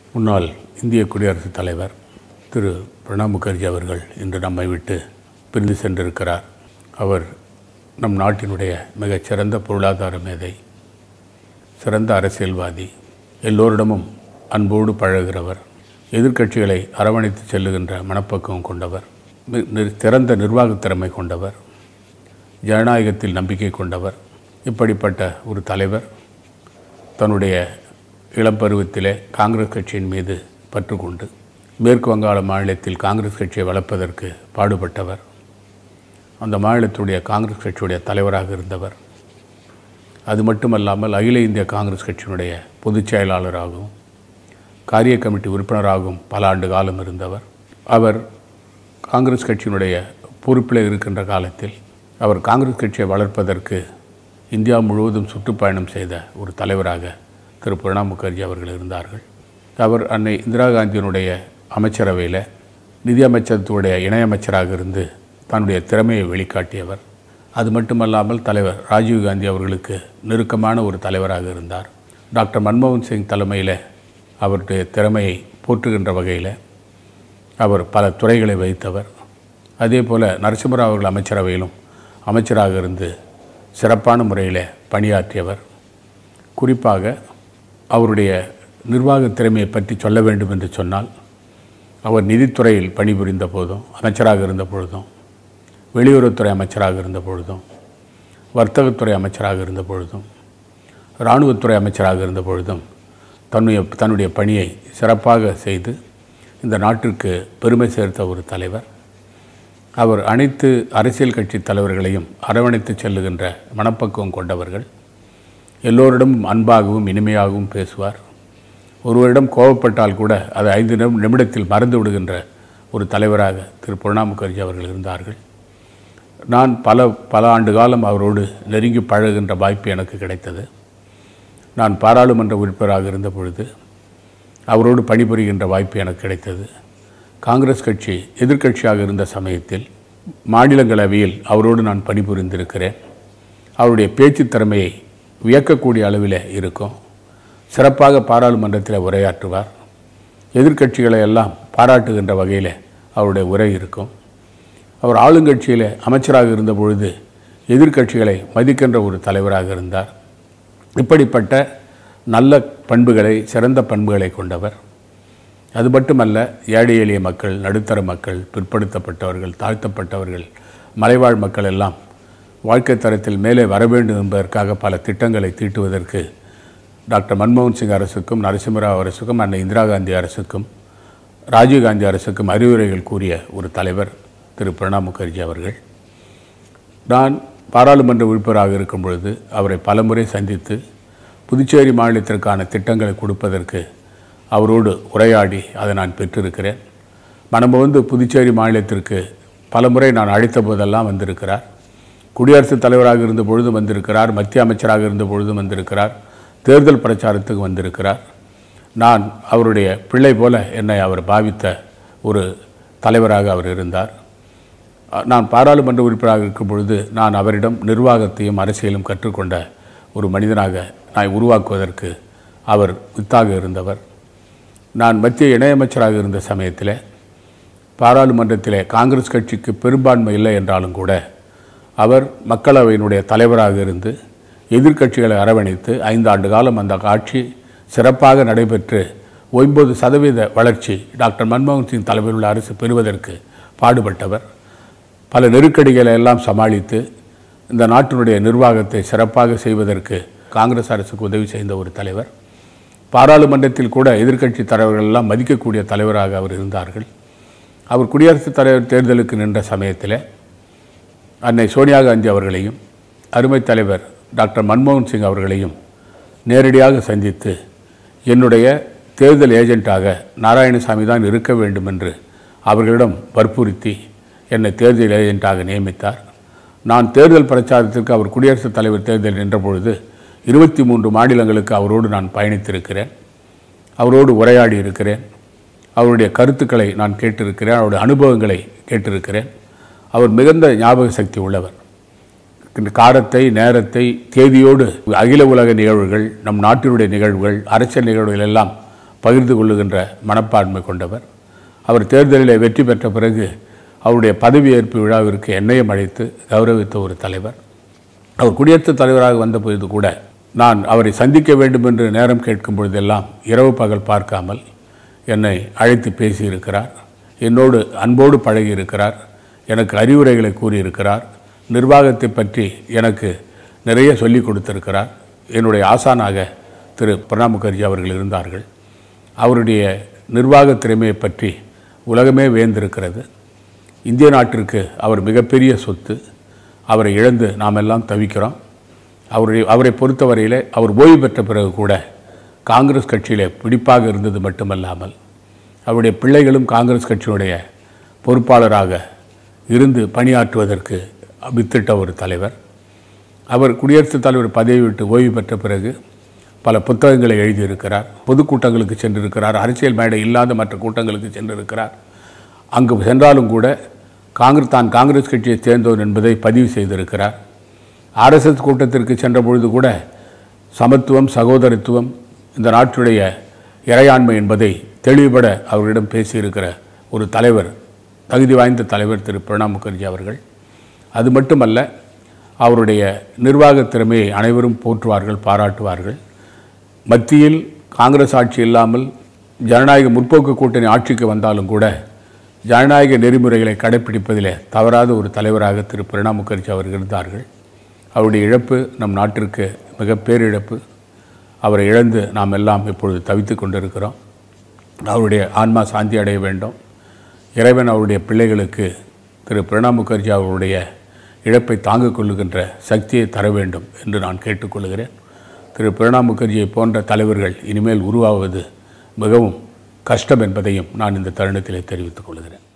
முன்னாள் இந்திய குடியரசுத் தலைவர் திரு பிரணாப் முகர்ஜி அவர்கள் இன்று நம்மை விட்டு பிரிந்து சென்றிருக்கிறார் அவர் நம் நாட்டினுடைய மிகச்சிறந்த பொருளாதார மேதை சிறந்த அரசியல்வாதி எல்லோரிடமும் அன்போடு பழகுகிறவர் எதிர்க்கட்சிகளை அரவணைத்து செல்லுகின்ற மனப்பக்குவம் கொண்டவர் மி- நி- சிறந்த நிர்வாகத் திறமை கொண்டவர் ஜனநாயகத்தில் நம்பிக்கை கொண்டவர் இப்படிப்பட்ட ஒரு தலைவர் தன்னுடைய இளம் பருவத்திலே காங்கிரஸ் கட்சியின் மீது பற்று கொண்டு மேற்கு வங்காள மாநிலத்தில் காங்கிரஸ் கட்சியை வளர்ப்பதற்கு பாடுபட்டவர் அந்த மாநிலத்துடைய காங்கிரஸ் கட்சியுடைய தலைவராக இருந்தவர் அது மட்டுமல்லாமல் அகில இந்திய காங்கிரஸ் கட்சியினுடைய பொதுச் செயலாளராகவும் காரிய கமிட்டி உறுப்பினராகவும் பல ஆண்டு காலம் இருந்தவர் அவர் காங்கிரஸ் கட்சியினுடைய பொறுப்பில் இருக்கின்ற காலத்தில் அவர் காங்கிரஸ் கட்சியை வளர்ப்பதற்கு இந்தியா முழுவதும் சுற்றுப்பயணம் செய்த ஒரு தலைவராக திரு பிரணாப் முகர்ஜி அவர்கள் இருந்தார்கள் அவர் அன்னை இந்திரா காந்தியினுடைய அமைச்சரவையில் நிதியமைச்சகத்துடைய இணையமைச்சராக இருந்து தன்னுடைய திறமையை வெளிக்காட்டியவர் அது மட்டுமல்லாமல் தலைவர் ராஜீவ் காந்தி அவர்களுக்கு நெருக்கமான ஒரு தலைவராக இருந்தார் டாக்டர் மன்மோகன் சிங் தலைமையில் அவருடைய திறமையை போற்றுகின்ற வகையில் அவர் பல துறைகளை வகித்தவர் அதே போல் நரசிம்மராவ் அவர்கள் அமைச்சரவையிலும் அமைச்சராக இருந்து சிறப்பான முறையில் பணியாற்றியவர் குறிப்பாக அவருடைய நிர்வாக திறமையை பற்றி சொல்ல வேண்டும் என்று சொன்னால் அவர் நிதித்துறையில் பணிபுரிந்த போதும் அமைச்சராக இருந்த பொழுதும் வெளியுறவுத்துறை அமைச்சராக இருந்த பொழுதும் வர்த்தகத்துறை அமைச்சராக இருந்த பொழுதும் இராணுவத்துறை அமைச்சராக இருந்த பொழுதும் தன்னுடைய தன்னுடைய பணியை சிறப்பாக செய்து இந்த நாட்டிற்கு பெருமை சேர்த்த ஒரு தலைவர் அவர் அனைத்து அரசியல் கட்சி தலைவர்களையும் அரவணைத்து செல்லுகின்ற மனப்பக்குவம் கொண்டவர்கள் எல்லோரிடமும் அன்பாகவும் இனிமையாகவும் பேசுவார் ஒருவரிடம் கோபப்பட்டால் கூட அதை ஐந்து நிமி- நிமிடத்தில் மறந்து விடுகின்ற ஒரு தலைவராக திரு பிரணாப் முகர்ஜி அவர்கள் இருந்தார்கள் நான் பல பல ஆண்டு காலம் அவரோடு நெருங்கி பழகுகின்ற வாய்ப்பு எனக்கு கிடைத்தது நான் பாராளுமன்ற உறுப்பினராக இருந்த பொழுது அவரோடு பணிபுரிகின்ற வாய்ப்பு எனக்கு கிடைத்தது காங்கிரஸ் கட்சி எதிர்க்கட்சியாக இருந்த சமயத்தில் மாநிலங்களவையில் அவரோடு நான் பணிபுரிந்திருக்கிறேன் அவருடைய பேச்சு திறமையை வியக்கக்கூடிய அளவில் இருக்கும் சிறப்பாக பாராளுமன்றத்தில் உரையாற்றுவார் எதிர்க்கட்சிகளை எல்லாம் பாராட்டுகின்ற வகையில் அவருடைய உரை இருக்கும் அவர் ஆளுங்கட்சியில் அமைச்சராக இருந்த பொழுது எதிர்க்கட்சிகளை மதிக்கின்ற ஒரு தலைவராக இருந்தார் இப்படிப்பட்ட நல்ல பண்புகளை சிறந்த பண்புகளை கொண்டவர் அது மட்டுமல்ல ஏழை எளிய மக்கள் நடுத்தர மக்கள் பிற்படுத்தப்பட்டவர்கள் தாழ்த்தப்பட்டவர்கள் மலைவாழ் மக்கள் எல்லாம் வாழ்க்கை தரத்தில் மேலே வர வேண்டும் என்பதற்காக பல திட்டங்களை தீட்டுவதற்கு டாக்டர் மன்மோகன் சிங் அரசுக்கும் நரசிம்மராவ் அரசுக்கும் அன்னை இந்திரா காந்தி அரசுக்கும் ராஜீவ் காந்தி அரசுக்கும் அறிவுரைகள் கூறிய ஒரு தலைவர் திரு பிரணாப் முகர்ஜி அவர்கள் நான் பாராளுமன்ற உறுப்பினராக இருக்கும் பொழுது அவரை பலமுறை சந்தித்து புதுச்சேரி மாநிலத்திற்கான திட்டங்களை கொடுப்பதற்கு அவரோடு உரையாடி அதை நான் பெற்றிருக்கிறேன் மனமுவந்து புதுச்சேரி மாநிலத்திற்கு பலமுறை நான் அழைத்த போதெல்லாம் வந்திருக்கிறார் குடியரசுத் தலைவராக இருந்த பொழுதும் வந்திருக்கிறார் மத்திய அமைச்சராக இருந்த பொழுதும் வந்திருக்கிறார் தேர்தல் பிரச்சாரத்துக்கு வந்திருக்கிறார் நான் அவருடைய பிள்ளை போல என்னை அவர் பாவித்த ஒரு தலைவராக அவர் இருந்தார் நான் பாராளுமன்ற உறுப்பினராக இருக்கும் பொழுது நான் அவரிடம் நிர்வாகத்தையும் அரசியலும் கற்றுக்கொண்ட ஒரு மனிதனாக நான் உருவாக்குவதற்கு அவர் வித்தாக இருந்தவர் நான் மத்திய இணையமைச்சராக இருந்த சமயத்தில் பாராளுமன்றத்திலே காங்கிரஸ் கட்சிக்கு பெரும்பான்மை இல்லை என்றாலும் கூட அவர் மக்களவையினுடைய தலைவராக இருந்து எதிர்க்கட்சிகளை அரவணைத்து ஐந்து ஆண்டு காலம் அந்த ஆட்சி சிறப்பாக நடைபெற்று ஒன்பது சதவீத வளர்ச்சி டாக்டர் மன்மோகன் சிங் தலைமையில் உள்ள அரசு பெறுவதற்கு பாடுபட்டவர் பல நெருக்கடிகளை எல்லாம் சமாளித்து இந்த நாட்டினுடைய நிர்வாகத்தை சிறப்பாக செய்வதற்கு காங்கிரஸ் அரசுக்கு உதவி செய்த ஒரு தலைவர் பாராளுமன்றத்தில் கூட எதிர்க்கட்சி தலைவர்கள் எல்லாம் மதிக்கக்கூடிய தலைவராக அவர் இருந்தார்கள் அவர் குடியரசுத் தலைவர் தேர்தலுக்கு நின்ற சமயத்தில் அன்னை சோனியா காந்தி அவர்களையும் அருமைத் தலைவர் டாக்டர் மன்மோகன் சிங் அவர்களையும் நேரடியாக சந்தித்து என்னுடைய தேர்தல் ஏஜென்ட்டாக நாராயணசாமி தான் இருக்க வேண்டும் என்று அவர்களிடம் வற்புறுத்தி என்னை தேர்தல் ஏஜென்ட்டாக நியமித்தார் நான் தேர்தல் பிரச்சாரத்திற்கு அவர் குடியரசுத் தலைவர் தேர்தல் நின்ற பொழுது இருபத்தி மூன்று மாநிலங்களுக்கு அவரோடு நான் பயணித்திருக்கிறேன் அவரோடு உரையாடி இருக்கிறேன் அவருடைய கருத்துக்களை நான் கேட்டிருக்கிறேன் அவருடைய அனுபவங்களை கேட்டிருக்கிறேன் அவர் மிகுந்த ஞாபக சக்தி உள்ளவர் இந்த காலத்தை நேரத்தை தேதியோடு அகில உலக நிகழ்வுகள் நம் நாட்டினுடைய நிகழ்வுகள் அரசியல் நிகழ்வுகள் எல்லாம் பகிர்ந்து கொள்ளுகின்ற மனப்பான்மை கொண்டவர் அவர் தேர்தலில் வெற்றி பெற்ற பிறகு அவருடைய பதவியேற்பு விழாவிற்கு என்னையும் அழைத்து கௌரவித்த ஒரு தலைவர் அவர் குடியரசுத் தலைவராக வந்த பொழுது கூட நான் அவரை சந்திக்க வேண்டும் என்று நேரம் கேட்கும் பொழுதெல்லாம் இரவு பகல் பார்க்காமல் என்னை அழைத்து பேசியிருக்கிறார் என்னோடு அன்போடு பழகியிருக்கிறார் எனக்கு அறிவுரைகளை கூறியிருக்கிறார் நிர்வாகத்தை பற்றி எனக்கு நிறைய சொல்லிக் கொடுத்திருக்கிறார் என்னுடைய ஆசானாக திரு பிரணாப் முகர்ஜி அவர்கள் இருந்தார்கள் அவருடைய நிர்வாக திறமையை பற்றி உலகமே வேந்திருக்கிறது இந்திய நாட்டிற்கு அவர் மிகப்பெரிய சொத்து அவரை இழந்து நாம் எல்லாம் தவிக்கிறோம் அவருடைய அவரை பொறுத்தவரையிலே அவர் ஓய்வு பெற்ற பிறகு கூட காங்கிரஸ் கட்சியிலே பிடிப்பாக இருந்தது மட்டுமல்லாமல் அவருடைய பிள்ளைகளும் காங்கிரஸ் கட்சியுடைய பொறுப்பாளராக இருந்து பணியாற்றுவதற்கு வித்திட்ட ஒரு தலைவர் அவர் குடியரசுத் தலைவர் பதவி விட்டு ஓய்வு பெற்ற பிறகு பல புத்தகங்களை எழுதியிருக்கிறார் பொதுக்கூட்டங்களுக்கு சென்றிருக்கிறார் அரசியல் மேடை இல்லாத மற்ற கூட்டங்களுக்கு சென்றிருக்கிறார் அங்கு சென்றாலும் கூட காங்கிரஸ் தான் காங்கிரஸ் கட்சியைச் சேர்ந்தவர் என்பதை பதிவு செய்திருக்கிறார் ஆர்எஸ்எஸ் கூட்டத்திற்கு சென்ற பொழுது கூட சமத்துவம் சகோதரத்துவம் இந்த நாட்டுடைய இறையாண்மை என்பதை தெளிவுபட அவரிடம் பேசியிருக்கிற ஒரு தலைவர் தகுதி வாய்ந்த தலைவர் திரு பிரணாப் முகர்ஜி அவர்கள் அது மட்டுமல்ல அவருடைய நிர்வாக திறமையை அனைவரும் போற்றுவார்கள் பாராட்டுவார்கள் மத்தியில் காங்கிரஸ் ஆட்சி இல்லாமல் ஜனநாயக முற்போக்கு கூட்டணி ஆட்சிக்கு வந்தாலும் கூட ஜனநாயக நெறிமுறைகளை கடைப்பிடிப்பதிலே தவறாத ஒரு தலைவராக திரு பிரணாப் முகர்ஜி அவர்கள் இருந்தார்கள் அவருடைய இழப்பு நம் நாட்டிற்கு மிக பேரிழப்பு அவரை இழந்து நாம் எல்லாம் இப்பொழுது தவித்து கொண்டிருக்கிறோம் அவருடைய ஆன்மா சாந்தி அடைய வேண்டும் இறைவன் அவருடைய பிள்ளைகளுக்கு திரு பிரணாப் முகர்ஜி அவருடைய இழப்பை தாங்கிக் கொள்ளுகின்ற சக்தியை தர வேண்டும் என்று நான் கேட்டுக்கொள்கிறேன் திரு பிரணாப் முகர்ஜியை போன்ற தலைவர்கள் இனிமேல் உருவாவது மிகவும் கஷ்டம் என்பதையும் நான் இந்த தருணத்திலே தெரிவித்துக் கொள்கிறேன்